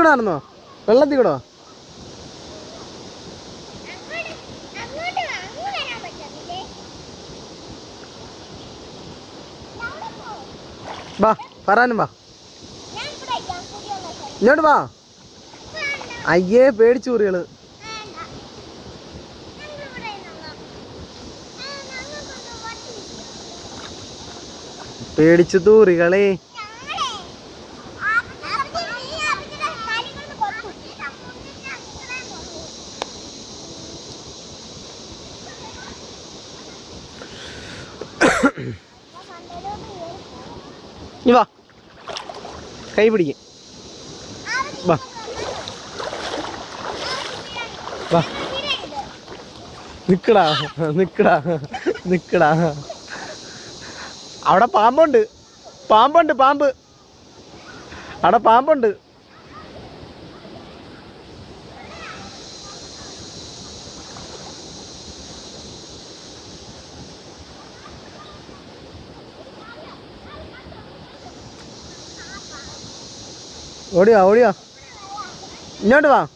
ഇതിലൂടെ നടന്നോ വെള്ളത്തിൽ കൂടോ അങ്ങോട്ട് വാ, അങ്ങ് വരാൻ പറ്റത്തില്ലേ? അവിടെ പോ. വാ പറയാനും വാ ഞാൻ ഇവിടെ ഇരിക്കാം, കുടിയുള്ള സ്ഥലം. ഇങ്ങോട്ട് വാ വേണ്ട, അയ്യേ പേടിച്ചു കുറികള് വേണ്ട. ഞങ്ങൾ ഇവിടെ ഇരുന്നോളാം. ആ, ഞങ്ങൾക്കൊന്ന് വണ്ടി ഇരിക്കാം. പേടിച്ചു തൂറികളെ ഞങ്ങളെ ആപ്പിന്റെ നീ ആപ്പിന്റെ കാര്യങ്ങളൊന്ന് കൊടുത്തു. ഈ സമുദ്രത്തിൽ അങ്ങനെ പോകും. ഞാൻ മണ്ടയിലോട്ട് കേറി. ഇനി വാ കൈ പിടിക്കും വാ വാ നിക്കടാ നിക്കടാ നിക്കടാ അവിടെ പാമ്പുണ്ട് പാമ്പുണ്ട് പാമ്പ് അവിടെ പാമ്പുണ്ട് ഓടിയോ ഓടിയോ ഇങ്ങോട്ട് വാ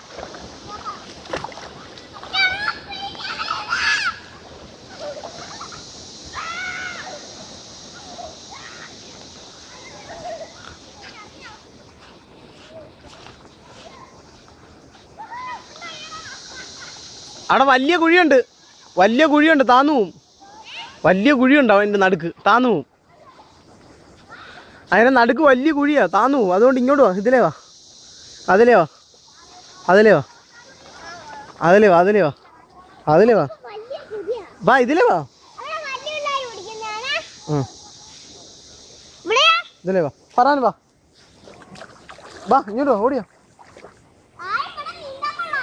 അവിടെ വലിയ കുഴിയുണ്ട് വലിയ കുഴിയുണ്ട് താന്നു പോവും വലിയ കുഴിയുണ്ട് അവൻ്റെ നടുക്ക് താന്നു പോവും അതിന്റെ നടുക്ക് വലിയ കുഴിയാ താന്നു പോവും അതുകൊണ്ട് ഇങ്ങോട്ട് വാ ഇതിലേ വാ അതിലേ വാ അതിലേ വാ അതിലേ വാ അതിലേ വാ അതിലേ വാ വലിയ കുടിയാ വാ ഇതിലേ വാ അവിടെ വലിയ പിള്ളേർ കുടിക്കുന്നതാണ് ഉം. ഇവിടെയാ ഇതിലേ വാ പറയാൻ വാ വാ ഇങ്ങോട്ട് വാ ഓടിയോ ആ ഇവിടെ നീന്താൻ കൊള്ളാം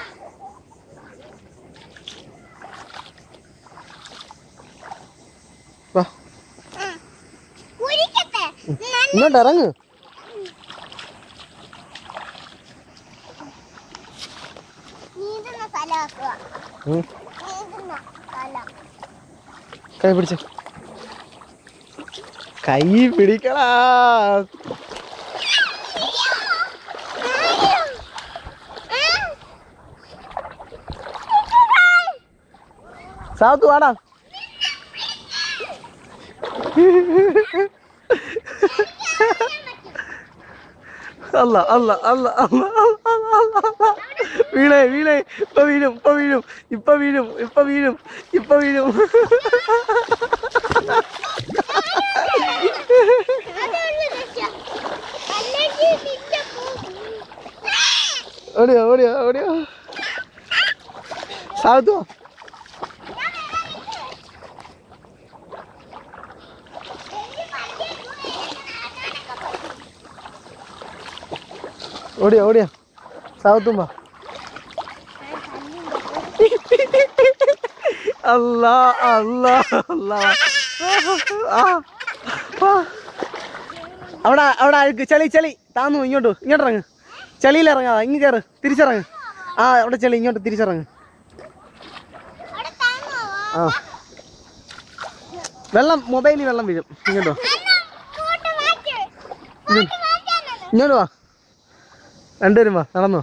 വാ കുരിക്കട്ടെ ഇങ്ങോട്ട് ഇറങ്ങ് നീന്തുന്ന സ്ഥലമാക്കുക ഉം. നീന്തുന്ന സ്ഥലം കൈ പിടിച്ച് കൈ പിടിക്കടാ സാത്തു വാടാ അല്ല അല്ല അല്ല അല്ല അല്ല വീണേ വീണേ ഇപ്പൊ വീഴും ഇപ്പൊ വീഴും ഇപ്പൊ വീഴും ഇപ്പൊ വീഴും ഇപ്പൊ വീഴും ഓടിയോ ഓടിയോ ഓടിയോ സാത്തു ഓടിയോ ഓടിയോ സാവത്തും വാ അല്ലാ അല്ലാ അല്ലാ ആ, ആ. അവിടെ അവിടെ അഴുക്ക് ചളി ചളി താന്നു ഇങ്ങോട്ട് ഇങ്ങോട്ട് ഇറങ്ങ് ചളിയിൽ ഇറങ്ങാ ഇങ്ങ് കയറ് തിരിച്ചിറങ്ങ് ആ അവിടെ ചളി ഇങ്ങോട്ട് തിരിച്ചിറങ്ങ് ആ വെള്ളം മൊബൈലിൽ വെള്ളം വീഴും ഇങ്ങോട്ട് വാ ഇങ്ങോട്ട് വാ രണ്ടുപേരും വാ നടന്നോ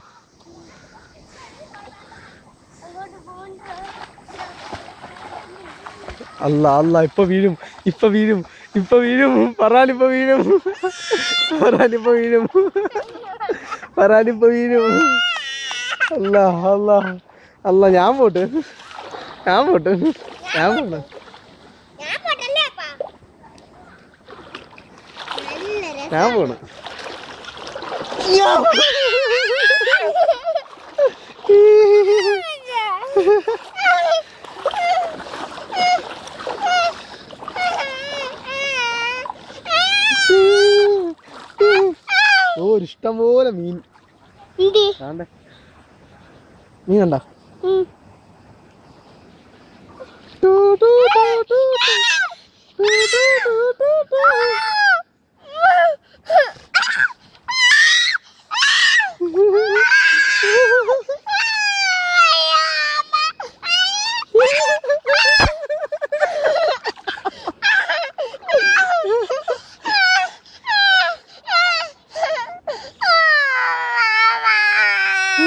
അല്ല അല്ല ഇപ്പൊ വീഴും ഇപ്പൊ വീഴും ഇപ്പൊ വീഴും പറയാനിപ്പോ വീഴും പറയാനിപ്പോ വീഴും പറയാനിപ്പോ വീഴും അല്ല അല്ല അല്ല ഞാൻ പോട്ട് ഞാൻ പോട്ട് ഞാൻ പോട്ട് ഞാൻ പൊട്ടല്ലേ അപ്പാ നല്ല രസം ഞാൻ പോണ് ഓ ഒരു ഇഷ്ടം പോലെ മീൻ എന്തി ആണ്ടെ. മീൻ കണ്ട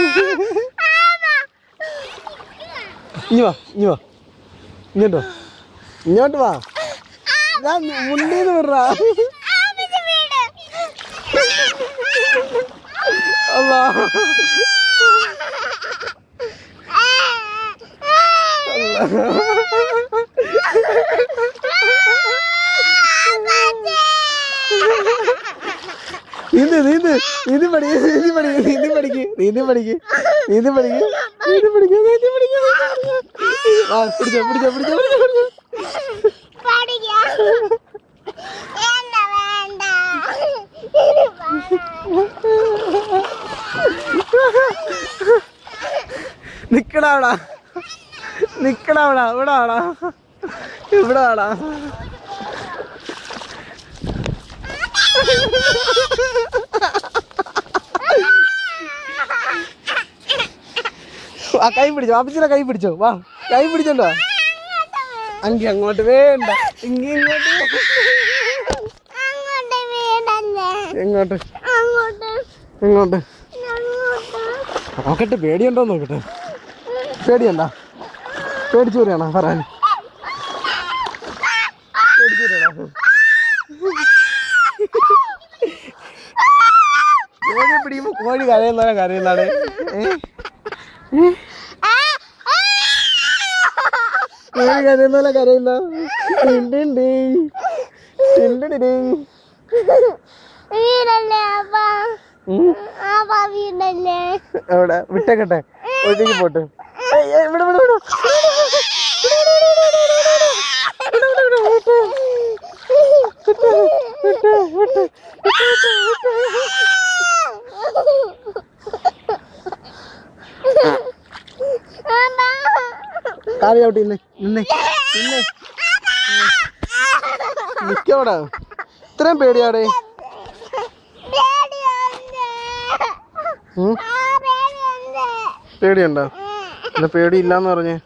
ഇനി വാ ഇനി വാ ഇങ്ങോട്ടോ ഇങ്ങോട്ട് വാ ഞാൻ മുണ്ടീന്ന് വിടറാ ആപ്പിന്റെ വീട് അല്ലാ നീന്ത് നീന്ത് നീന്തി പഠി നീന്തി പഠി നീന്തി പഠിക്ക് നീന്തി പഠിക്ക് നീന്തി പഠിക്ക് നീന്തി പഠിക്ക് നീന്തി പഠിക്ക് ആ പിടിച്ചോ പിടിച്ചോ പിടിച്ചോ പിടിച്ചോ പിടിച്ചോ പഠിക്കാം വേണ്ട വേണ്ട നിക്കടാ അവിടെ നിക്കടാ അവിടെ ഇവിടെ ആടാ ഇവിടെ ആടാ ആ കൈ പിടിച്ചോ അപ്പിച്ചിനെ കൈ പിടിച്ചോ വാ കൈ പിടിച്ചോണ്ടോ അങ്കി അങ്ങോട്ട് വേണ്ട ഇങ്ങി ഇങ്ങോട്ട് അങ്ങോട്ട് വീടല്ലേ എങ്ങോട്ട് അങ്ങോട്ട് എങ്ങോട്ട് അങ്ങോട്ട് നോക്കട്ടെ പേടിയുണ്ടോ നോക്കട്ടെ പേടിയുണ്ടോ പേടിച്ചു വരികയാണോ പറയാൻ പേടിച്ചു വരികയാണോ കോഴി പിടിക്കുമ്പോ കോഴി കരയുന്നാണ് കരയുന്നാണ് കോഴി കരയുന്നാലെ കരയുന്ന വീടല്ലേ അപ്പ അപ്പ വീടല്ലേ എവിടെ വിട്ടേക്കട്ടെ ഒഴുകി പോട്ട് ഏയ്, ഏയ്, ഇവിടെ ഇവിടെ ഇവിടെ കാലി ചവിട്ടി നിന്നെ നിന്നെ നിന്നെ നിക്കവിടെ ഇത്രയും പേടിയാടേ ഉം? പേടിയുണ്ടോ എന്നാ പേടിയില്ലാന്ന് പറഞ്ഞേ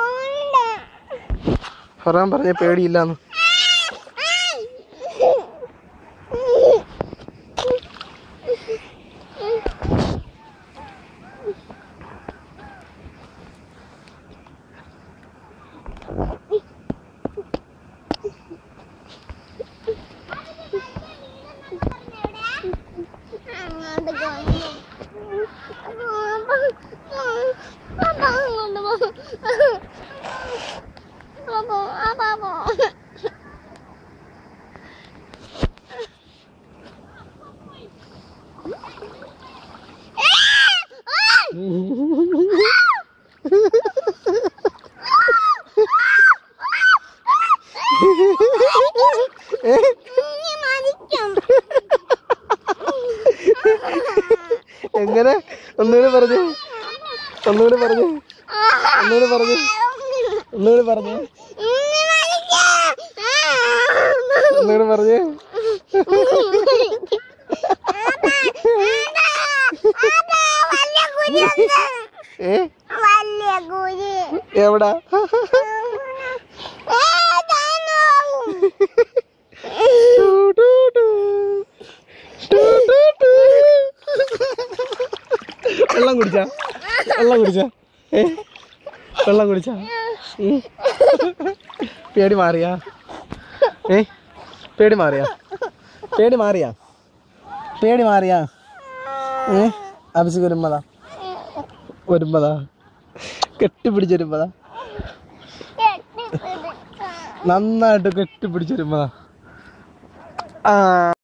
പറയാൻ പറഞ്ഞ പേടിയില്ലാന്ന് അങ്ങോട്ട് പോയി. അപ്പ അങ്ങോട്ട് പോ. അപ്പോ, അപ്പ പോ. ഇനി മരിക്കും. എങ്ങനെ ഒന്നുകൂടി പറഞ്ഞു ഒന്നുകൂടി പറഞ്ഞു ഒന്നുകൂടി പറഞ്ഞു ഒന്നുകൂടി പറഞ്ഞു ഇനി മരിക്കും. ഒന്നുകൂടി പറഞ്ഞു വലിയ കുഴിയുണ്ട്. ഏ വലിയ കുഴി എവിടാ ഏ, താനോ. ടു, ടു, ടു. ടു, ടു, ടു. വെള്ളം കുടിച്ചാ വെള്ളം കുടിച്ചാ ഏ വെള്ളം കുടിച്ചാ ഉം. പേടി മാറിയാ ഏ പേടി മാറിയാ പേടി മാറിയാ പേടി മാറിയാ ഏ അഭിഷേക് വരുമ്പതാ വരുമ്പതാ കെട്ടിപ്പിടിച്ചൊരുമ്പതാ കെട്ടിപ്പിടിക്കാം. നന്നായിട്ട് കെട്ടിപ്പിടിച്ചൊരുമ്പതാ ആ